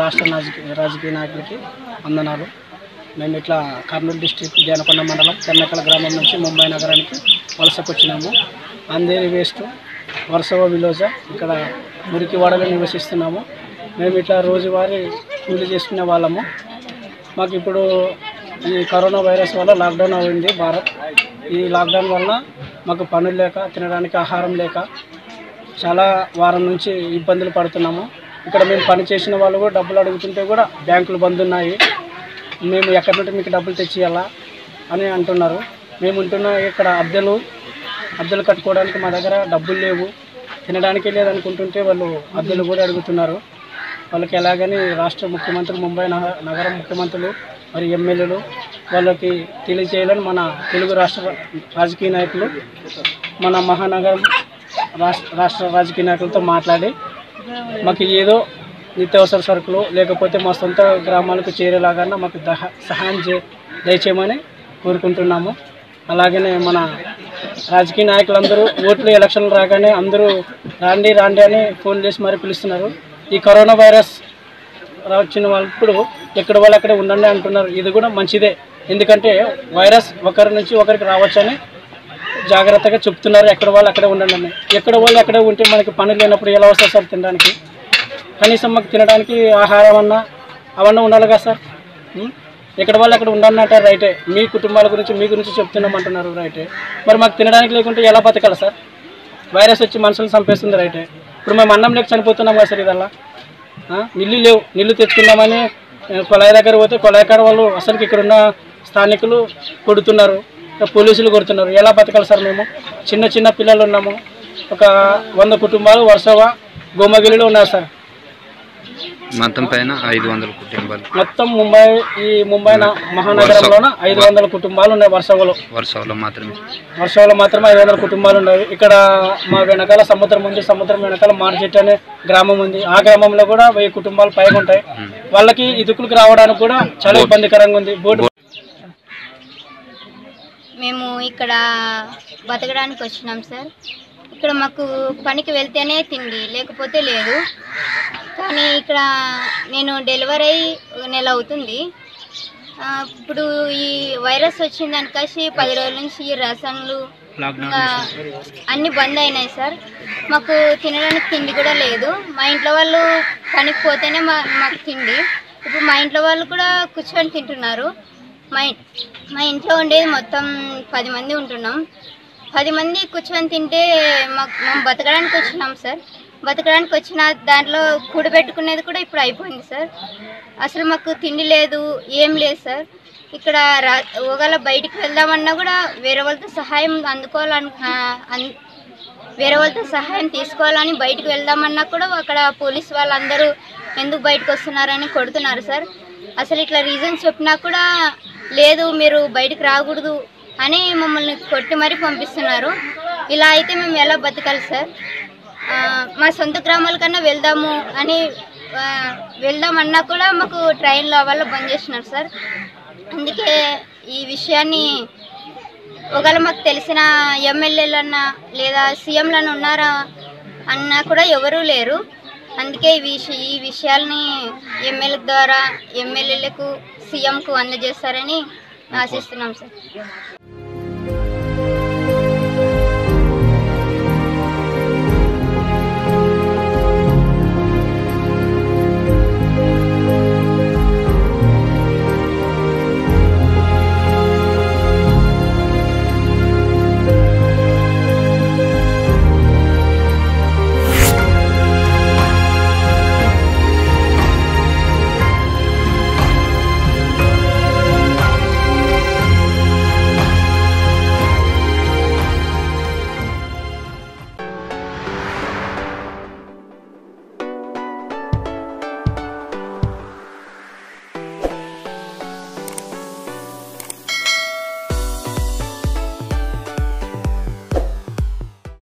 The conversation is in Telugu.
రాష్ట్ర రాజకీయ రాజకీయ నాయకులకి వందనాలు మేము ఇట్లా కర్నూలు డిస్టిక్ దేనకొండ మండలం తెన్నకల గ్రామం నుంచి ముంబై నగరానికి వలసకు వచ్చినాము అందేరి వేస్ట్ వర్సవ విలోజ ఇక్కడ మురికివాడలో నివసిస్తున్నాము మేము ఇట్లా రోజువారీ కూలి చేసుకునే వాళ్ళము మాకు ఇప్పుడు ఈ కరోనా వైరస్ వల్ల లాక్డౌన్ అయింది భారత్ ఈ లాక్డౌన్ వలన మాకు పనులు లేక తినడానికి ఆహారం లేక చాలా వారం నుంచి ఇబ్బందులు పడుతున్నాము ఇక్కడ మేము పని చేసిన వాళ్ళు కూడా డబ్బులు అడుగుతుంటే కూడా బ్యాంకులు బంద్ ఉన్నాయి మేము ఎక్కడి నుండి మీకు డబ్బులు తెచ్చియాలా అని అంటున్నారు మేము ఉంటున్న ఇక్కడ అద్దెలు అద్దెలు కట్టుకోవడానికి మా దగ్గర డబ్బులు లేవు తినడానికి లేదనుకుంటుంటే వాళ్ళు అద్దెలు కూడా అడుగుతున్నారు వాళ్ళకి ఎలాగని రాష్ట్ర ముఖ్యమంత్రి ముంబై నగ- నగరం ముఖ్యమంత్రులు మరి ఎమ్మెల్యేలు వాళ్ళకి తెలియజేయాలని మన తెలుగు రాష్ట్ర రాజకీయ నాయకులు మన మహానగరం రాష్ట్ర రాష్ట్ర రాజకీయ నాయకులతో మాట్లాడి మాకు ఏదో నిత్యావసర సరుకులు లేకపోతే మా సొంత గ్రామాలకు చేరేలాగా మాకు దహ సహాయం చే దయచేయమని కోరుకుంటున్నాము అలాగనే మన రాజకీయ నాయకులందరూ ఓట్లు ఎలక్షన్లు రాగానే అందరూ రాండి రాండి అని ఫోన్ చేసి మరి పిలుస్తున్నారు ఈ కరోనా వైరస్ వచ్చిన వాళ్ళు ఇప్పుడు ఎక్కడ వాళ్ళు అక్కడే ఉండండి అంటున్నారు ఇది కూడా మంచిదే ఎందుకంటే వైరస్ ఒకరి నుంచి ఒకరికి రావచ్చని జాగ్రత్తగా చెప్తున్నారు ఎక్కడ వాళ్ళు అక్కడే ఉండండి అని ఎక్కడ వాళ్ళు అక్కడే ఉంటే మనకి పని లేనప్పుడు ఎలా వస్తారు సార్ తినడానికి కనీసం మాకు తినడానికి ఆహారం అన్నా అవన్నీ ఉండాలి కదా సార్ ఉం? ఎక్కడ వాళ్ళు అక్కడ ఉండండి అంటారు రైటే మీ కుటుంబాల గురించి మీ గురించి చెప్తున్నాం అంటున్నారు రైటే మరి మాకు తినడానికి లేకుంటే ఎలా బతకాలి సార్ వైరస్ వచ్చి మనుషులను చంపేస్తుంది రైటే ఇప్పుడు మేము అన్నం లేక చనిపోతున్నాం కదా సార్ ఇదల్లా ఆ? నీళ్ళు లేవు నీళ్ళు తెచ్చుకుందామని ఆ, కొలాయి దగ్గర పోతే కొలాయి కాడ వాళ్ళు అసలుకి ఇక్కడ ఉన్న స్థానికులు కొడుతున్నారు ఇంకా పోలీసులు కొడుతున్నారు ఎలా బతకాలి సార్ మేము చిన్న చిన్న పిల్లలు ఉన్నాము ఒక వంద కుటుంబాలు వరుసగా గోమగిలిలో ఉన్నారు సార్ మొత్తం పైన ఐదు వందల కుటుంబాలు మొత్తం ముంబై ఈ ముంబై న- మహానగరంలోన ఐదు వందల కుటుంబాలు ఉన్నాయి వర్షంలో వర్షంలో మాత్రమే వర్షంలో మాత్రమే ఐదు వందల కుటుంబాలు ఉన్నాయి ఇక్కడ మా వెనకాల సముద్రం ఉంది సముద్రం వెనకాల మార్జెట్ అనే గ్రామం ఉంది ఆ గ్రామంలో కూడా వెయ్యి కుటుంబాలు పైగా ఉంటాయి వాళ్ళకి ఇదుకులకు రావడానికి కూడా చాలా ఇబ్బందికరంగా ఉంది బోర్డు మేము ఇక్కడ బతకడానికి వచ్చినాం సార్ ఇక్కడ మాకు పనికి వెళ్తేనే తిండి లేకపోతే లేదు కానీ ఇక్కడ నేను డెలివరీ అయ్యి ఒక నెల అవుతుంది ఆ, ఇప్పుడు ఈ వైరస్ వచ్చిన దానికసి పది రోజుల నుంచి ఈ రసన్లు ఇంకా అన్ని బంద్ అయినాయి సార్ మాకు తినడానికి తిండి కూడా లేదు మా ఇంట్లో వాళ్ళు పనికి పోతేనే మా మాకు తిండి ఇప్పుడు మా ఇంట్లో వాళ్ళు కూడా కూర్చొని తింటున్నారు మా ఇ- మా ఇంట్లో ఉండేది మొత్తం పది మంది ఉంటున్నాం పది మంది కూర్చొని తింటే మాకు మేము బతకడానికి వచ్చినాం సార్ బతకడానికి వచ్చిన దాంట్లో కూడబెట్టుకునేది కూడా ఇప్పుడు అయిపోయింది సార్ అసలు మాకు తిండి లేదు ఏం లేదు సార్ ఇక్కడ రా ఒకవేళ బయటికి వెళ్దామన్నా కూడా వేరే వాళ్ళతో సహాయం అందుకోవాలని ఆ, అన్- వేరే వాళ్ళతో సహాయం తీసుకోవాలని బయటకు వెళ్దామన్నా కూడా అక్కడ పోలీస్ వాళ్ళందరూ ఎందుకు బయటకు వస్తున్నారని కొడుతున్నారు సార్ అసలు ఇట్లా రీజన్స్ చెప్పినా కూడా లేదు మీరు బయటకు రాకూడదు అని మమ్మల్ని కొట్టి మరీ పంపిస్తున్నారు ఇలా అయితే మేము ఎలా బతకాలి సార్ ఆ, మా సొంత గ్రామాల కన్నా వెళ్దాము అని ఆ, వెళ్దామన్నా కూడా మాకు ట్రైన్లో వల్ల బంద్ చేస్తున్నారు సార్ అందుకే ఈ విషయాన్ని ఒకవేళ మాకు తెలిసిన ఎమ్మెల్యేలన్నా లేదా సీఎంలను ఉన్నారా అన్నా కూడా ఎవరూ లేరు అందుకే ఈ విష ఈ విషయాల్ని ఎమ్మెల్యే ద్వారా ఎమ్మెల్యేలకు సీఎంకు అందజేస్తారని ఆశిస్తున్నాం సార్